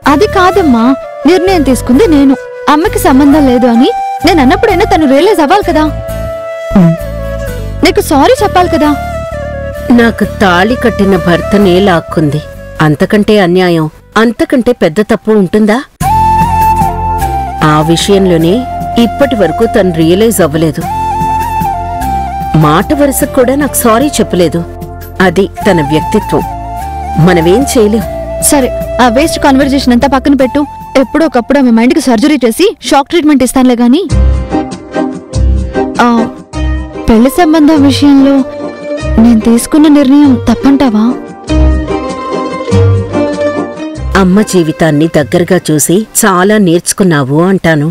అది కాదమ్మా నిర్ణయం తీసుకుంది నేను అమ్మకి సంబంధం లేదు అని నేను అన్నప్పుడైనా తను రియలైజ్ అవ్వాలి కదా నీకు సారీ చెప్పాలి కదా నాకు తాళి కట్టిన భర్తనే లాక్కుంది అంతకంటే అన్యాయం అంతకంటే పెద్ద తప్పు ఉంటుందా ఆ విషయంలోనే ఇప్పటి వరకు తను రియలైజ్ అవ్వలేదు మాట వరుసకు కూడా నాకు సారీ చెప్పలేదు అది తన వ్యక్తిత్వం మనమేం చేయలేం సరే ఆ వేస్ట్ కాన్వర్జేషన్ అంతా పక్కన పెట్టు ఎప్పుడో ఒకప్పుడు ఆమె మైండ్కి సర్జరీ చేసి షాక్ ట్రీట్మెంట్ ఇస్తానులే గాని ఆ, పెళ్లి సంబంధం విషయంలో నేను తీసుకున్న నిర్ణయం తప్పంటావా అమ్మ జీవితాన్ని దగ్గరగా చూసి చాలా నేర్చుకున్నావు అంటాను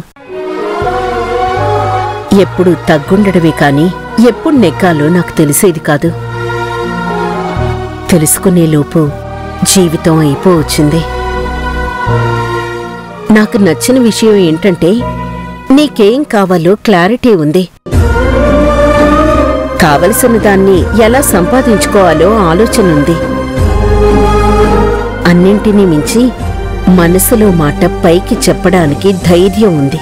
ఎప్పుడు తగ్గుండడమే కాని ఎప్పుడు నెగ్గాలో నాకు తెలిసేది కాదు తెలుసుకునే లోపు జీవితం అయిపోవచ్చింది నాకు నచ్చిన విషయం ఏంటంటే నీకేం కావాలో క్లారిటీ ఉంది కావలసిన దాన్ని ఎలా సంపాదించుకోవాలో ఆలోచన ఉంది అన్నింటినీ మించి మనసులో మాట పైకి చెప్పడానికి ధైర్యం ఉంది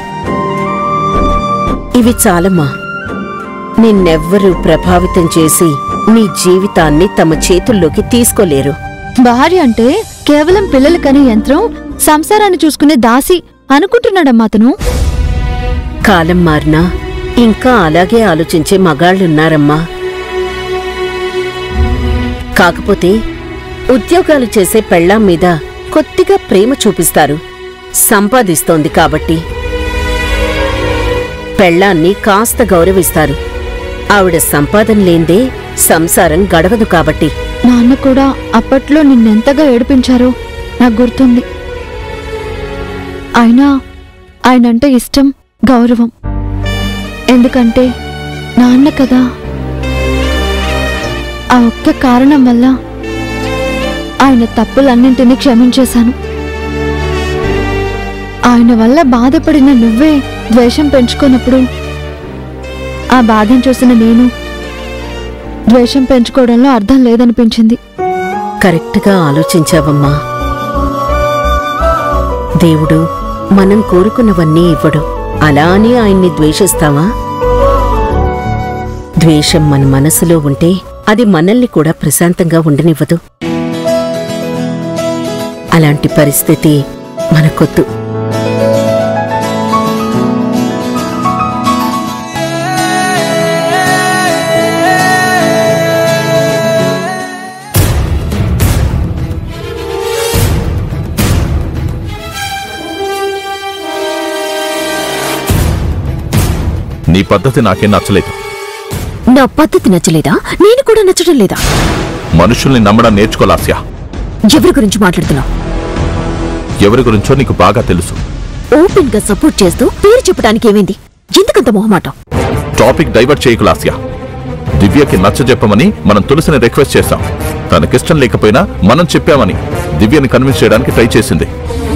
ఇవి చాలమ్మా నిన్నెవ్వరూ ప్రభావితం చేసి నీ జీవితాన్ని తమ చేతుల్లోకి తీసుకోలేరు భార్య అంటే కేవలం పిల్లలు కనే యంత్రం సంసారాన్ని చూసుకునే దాసి అనుకుంటున్నాడమ్మా అతను కాలం మారినా ఇంకా అలాగే ఆలోచించే మగాళ్ళున్నారమ్మా కాకపోతే ఉద్యోగాలు చేసే పెళ్ళాం మీద కొద్దిగా ప్రేమ చూపిస్తారు సంపాదిస్తోంది కాబట్టి పెళ్ళాన్ని కాస్త గౌరవిస్తారు ఆవిడ సంపాదన లేందే సంసారం గడవదు కాబట్టి నాన్న కూడా అప్పట్లో నిన్నెంతగా ఏడిపించారో నాకు గుర్తుంది అయినా ఆయనంటే ఇష్టం గౌరవం ఎందుకంటే నాన్న కదా ఆ ఒక్క కారణం వల్ల ఆయన తప్పులన్నింటినీ క్షమించేశాను ఆయన వల్ల బాధపడిన నువ్వే ద్వేషం పెంచుకున్నప్పుడు ఆ బాధను చూసిన నేను ద్వేషం పెంచుకోవడంలో అర్థం లేదనిపించింది కరెక్ట్గా ఆలోచించావమ్మా దేవుడు మనం కోరుకున్నవన్నీ ఇవ్వడు అలా అని ఆయన్ని ద్వేషిస్తావా ద్వేషం మన మనసులో ఉంటే అది మనల్ని కూడా ప్రశాంతంగా ఉండనివ్వదు అలాంటి పరిస్థితి మనకొద్దు నీ పద్ధతి నాకేం నచ్చలేదు నా పద్ధతి నచ్చలేదా నేను కూడా నచ్చడం లేదా మనుషుల్ని నమ్మడం నేర్చుకోలాస్యా ఎవరి గురించి మాట్లాడుతున్నావు ఎవరి గురించో నీకు బాగా తెలుసు ఓపెన్ గా సపోర్ట్ చేస్తూ పేరు చెప్పడానికి ఏమైంది ఎందుకంత మొహమాటం టాపిక్ డైవర్ట్ చేయకు లాస్యా దివ్యకి నచ్చ చెప్పమని మనం తులసిని రిక్వెస్ట్ చేశాం తనకిష్టం లేకపోయినా మనం చెప్పామని దివ్యని కన్విన్స్ చేయడానికి ట్రై చేసింది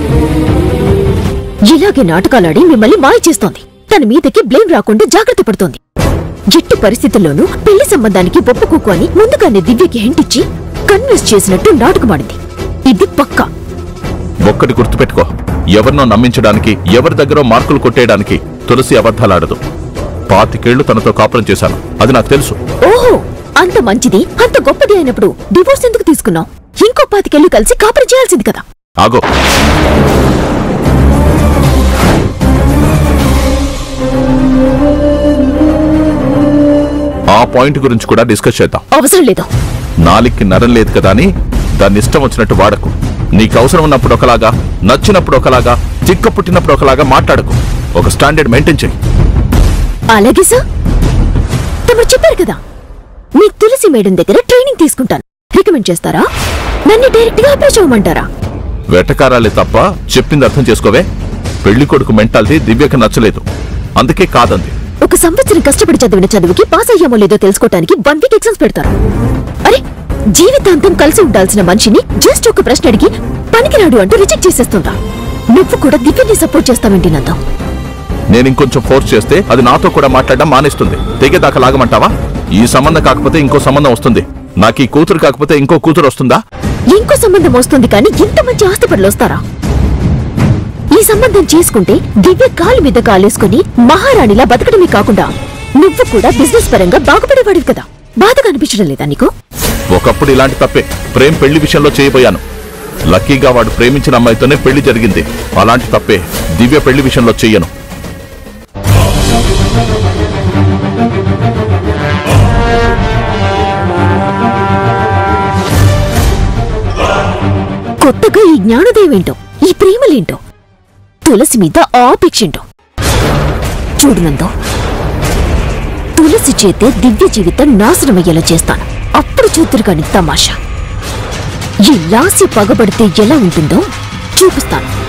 ఇలాగే నాటకాలాడి మిమ్మల్ని మాయ చేస్తోంది తన మీదకి బ్లేమ్ రాకుండా జాగ్రత్త పడుతోంది ఎట్టి పరిస్థితుల్లోనూ పెళ్లి సంబంధానికి ఒప్పుకోకు అని ముందుగానే దివ్యకి హెంటిచ్చి కన్విన్స్ చేసినట్టు నాటకమాడింది ఇది పక్కా ఒక్కటి గుర్తుపెట్టుకో ఎవరినో నమ్మించడానికి ఎవరి దగ్గర మార్కులు కొట్టేయడానికి తులసి అబద్ధాలాడదు పాతికేళ్లు తనతో కాపురం చేశాను అది నాకు తెలుసు ఓహో అంత మంచిది అంత గొప్పది అయినప్పుడు డివోర్స్ ఎందుకు తీసుకున్నావు ఇంకో పాతికెళ్ళి కలిసి కాపురం చేయాల్సింది కదా ఆగో ఆ పాయింట్ గురించి కూడా డిస్కస్ చేద్దాం అవసరం లేదు నాలిక్కి నరం లేదు కదా అని దాన్ని ఇష్టం వచ్చినట్టు వాడకు నీకు అవసరం ఉన్నప్పుడు ఒకలాగా నచ్చినప్పుడు ఒకలాగా చిక్క పుట్టినప్పుడు ఒకలాగా మాట్లాడకు ఒక స్టాండర్డ్ మెయింటైన్ చేయి అలాగే సార్ తమరు చెప్పారు కదా మీ తులసి మేడం దగ్గర ట్రైనింగ్ తీసుకుంటాను రికమెండ్ చేస్తారా నన్ను డైరెక్ట్ గా అప్రోచ్ అవ్వమంటారా వెటకారాలే తప్ప చెప్పింది అర్థం చేసుకోవే పెళ్లి కొడుకు మెంటాలిటీ దివ్యకి నచ్చలేదు అందుకే కాదంది ఒక సంవత్సరం కష్టపడి చదివిన చదువుకి పాస్ అయ్యామో లేదో తెలుసుకోవడానికి వన్ వీక్ ఎగ్జామ్స్ పెడతారు అరే జీవితాంతం కలిసి ఉండాల్సిన మనిషిని జస్ట్ ఒక ప్రశ్న అడిగి పనికిరాడు అంటూ రిజెక్ట్ చేసేస్తుందా నువ్వు కూడా దివ్యని సపోర్ట్ చేస్తావేంటి నాతో నేను ఇంకొంచెం ఫోర్స్ చేస్తే అది నాతో కూడా మాట్లాడడం మానేస్తుంది తెగేదాకా లాగమంటావా ఈ సంబంధం కాకపోతే ఇంకో సంబంధం వస్తుంది నాకు ఈ కూతురు కాకపోతే ఇంకో కూతురు వస్తుందా ఇంకో సంబంధం వస్తుంది కానీ ఇంత మంచి ఆస్తిపడులు వస్తారా ఈ సంబంధం చేసుకుంటే దివ్య కాలు మీద కాలేసుకుని మహారాణిలా బతకడమే కాకుండా నువ్వు కూడా బిజినెస్ పరంగా బాగుపడేవాడివి కదా బాధగా అనిపించడం లేదా నీకు ఒకప్పుడు ఇలాంటి తప్పే ప్రేమ్ పెళ్లి విషయంలో చేయబోయాను లక్కీగా వాడు ప్రేమించిన అమ్మాయితోనే పెళ్లి జరిగింది అలాంటి తప్పే దివ్య పెళ్లి విషయంలో చెయ్యను కొత్తగా ఈ జ్ఞానదేవేంటో ఈ ప్రేమలేంటో తులసి మీద ఆపేక్షేంటో చూడు నందో తులసి చేతే దివ్య జీవితం నాశనమయ్యేలా చేస్తాను అప్పుడు చూతురు కాని తమాషా ఈ లాసి పగబడితే ఎలా ఉంటుందో చూపిస్తాను